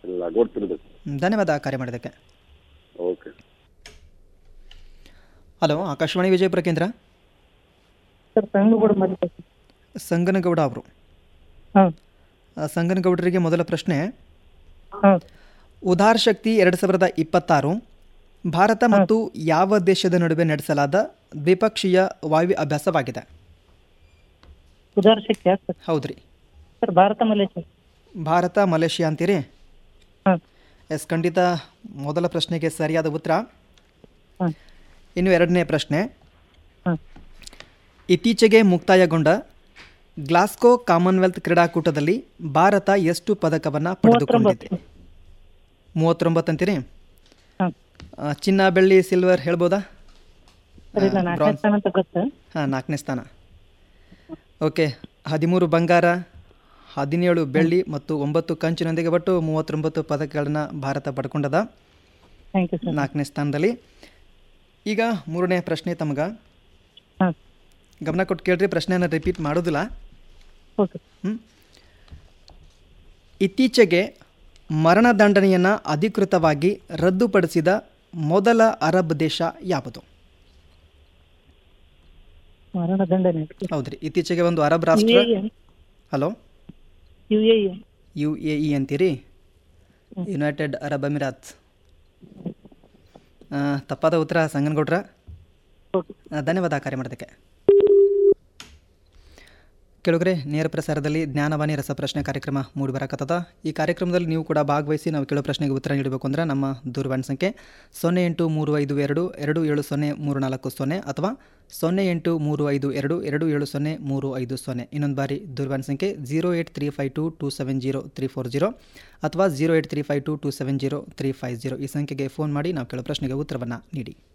ಇಲ್ಲ ಗೊತ್ತಿರ್ಬೇಕು ಹ್ಮ್, ಧನ್ಯವಾದ ಕರೆ ಮಾಡಿದ್ದಕ್ಕೆ ಓಕೆ ಹಲೋ ಆಕಾಶವಾಣಿ ವಿಜಯಪುರ ಕೇಂದ್ರ ಸರ್ ಸಂಗಗೌಡ ಮತ್ತೆ ಸಂಗನಗೌಡ ಅವರು ಹಾಂ ಆ, ಸಂಗನಗೌಡರಿಗೆ ಮೊದಲ ಪ್ರಶ್ನೆ ಹಾಂ ಉದಾರ್ ಶಕ್ತಿ ಎರಡು ಸಾವಿರದ ಇಪ್ಪತ್ತಾರು ಭಾರತ ಮತ್ತು ಯಾವ ದೇಶದ ನಡುವೆ ನಡೆಸಲಾದ ದ್ವಿಪಕ್ಷೀಯ ವಾಯು ಅಭ್ಯಾಸವಾಗಿದೆ ಉದಾರ ಶಕ್ತಿ ಯಾಕೆ ಸರ್ ಹೌದ್ರಿ sir Bharata Malaysia Bharata Malaysia ಅಂತೀರಿ ಹಾಂ ಎಸ್ ಖಂಡಿತ ಮೊದಲ ಪ್ರಶ್ನೆಗೆ ಸರಿಯಾದ ಉತ್ತರ ಹಾಂ ಇನ್ನು ಎರಡನೇ ಪ್ರಶ್ನೆ ಹಾಂ ಇತ್ತೀಚೆಗೆ ಮುಕ್ತಾಯಗೊಂಡ ಗ್ಲಾಸ್ಕೋ ಕಾಮನ್ವೆಲ್ತ್ ಕ್ರೀಡಾಕೂಟದಲ್ಲಿ ಭಾರತ ಎಷ್ಟು ಪದಕವನ್ನು ಪಡೆದುಕೊಂಡಿದೆ ಮೂವತ್ತೊಂಬತ್ತು ಅಂತೀರಿ ಹಾಂ ಆ, ಚಿನ್ನ ಬೆಳ್ಳಿ ಸಿಲ್ವರ್ ಹೇಳ್ಬೋದಾ ಸರ್ ಇಲ್ಲ ನಾಲ್ಕನೇ ಸ್ಥಾನ ಅಂತ ಗೊತ್ತು ಹಾಂ ನಾಲ್ಕನೇ ಸ್ಥಾನ ಓಕೆ ಹದಿಮೂರು ಬಂಗಾರ ಹದಿನೇಳು ಬೆಳ್ಳಿ ಮತ್ತು ಒಂಬತ್ತು ಕಂಚಿನೊಂದಿಗೆ ಒಟ್ಟು ಮೂವತ್ತೊಂಬತ್ತು ಪದಕಗಳನ್ನು ಭಾರತ ಪಡ್ಕೊಂಡದ ಥ್ಯಾಂಕ್ ಯು ಸರ್ ನಾಲ್ಕನೇ ಸ್ಥಾನದಲ್ಲಿ ಈಗ ಮೂರನೇ ಪ್ರಶ್ನೆ ತಮಗೆ ಹಾಂ ಗಮನ ಕೊಟ್ಟು ಕೇಳ್ರಿ ಪ್ರಶ್ನೆಯನ್ನು ರಿಪೀಟ್ ಮಾಡೋದಿಲ್ಲ ಓಕೆ ಹ್ಮ್? ಇತ್ತೀಚೆಗೆ ಮರಣದಂಡನೆಯನ್ನು ಅಧಿಕೃತವಾಗಿ ರದ್ದುಪಡಿಸಿದ ಮೊದಲ ಅರಬ್ ದೇಶ ಯಾವುದು ಮರಣ ದಂಡನೆ ಹೌದ್ರಿ ಇತ್ತೀಚೆಗೆ ಒಂದು ಅರಬ್ ರಾಷ್ಟ್ರ hello U A U A E ಅಂತೀರಿ ಯುನೈಟೆಡ್ ಅರಬ್ ಅಮಿರಾತ್ಸ್ ಆ, ತಪ್ಪಾದ ಉತ್ತರ ಸಂಗನಗೌಡ್ರ ಓಕೆ ಆ, ಧನ್ಯವಾದ ಕಾರ್ಯ ಮಾಡೋದಕ್ಕೆ ಕೆಳಗರೆ ನೇರ ಪ್ರಸಾರದಲ್ಲಿ ಜ್ಞಾನವಾಣಿ ರಸಪ್ರಶ್ನೆ ಕಾರ್ಯಕ್ರಮ ಮೂಡಿ ಬರಕತ್ತದ ಈ ಕಾರ್ಯಕ್ರಮದಲ್ಲಿ ನೀವು ಕೂಡ ಭಾಗವಹಿಸಿ ನಾವು ಕೇಳೋ ಪ್ರಶ್ನೆಗೆ ಉತ್ತರ ನೀಡಬೇಕು ಅಂದ್ರೆ ನಮ್ಮ ದೂರವಾಣಿ ಸಂಖ್ಯೆ ಸೊನ್ನೆ ಎಂಟು ಮೂರು ಐದು ಎರಡು ಎರಡು ಏಳು ಸೊನ್ನೆ ಮೂರು ನಾಲ್ಕು ಸೊನ್ನೆ ಅಥವಾ ಸೊನ್ನೆ ಎಂಟು ಮೂರು ಐದು ಎರಡು ಎರಡು ಏಳು ಸೊನ್ನೆ ಮೂರು ಐದು ಸೊನ್ನೆ ಇನ್ನೊಂದು ಬಾರಿ ದೂರವಾಣಿ ಸಂಖ್ಯೆ zero eight three five two two seven zero three four zero ಅಥವಾ zero eight three five two two seven zero three five zero ಈ ಸಂಖ್ಯೆಗೆ ಫೋನ್ ಮಾಡಿ ನಾವು ಕೇಳೋ ಪ್ರಶ್ನೆಗೆ ಉತ್ತರವನ್ನು ನೀಡಿ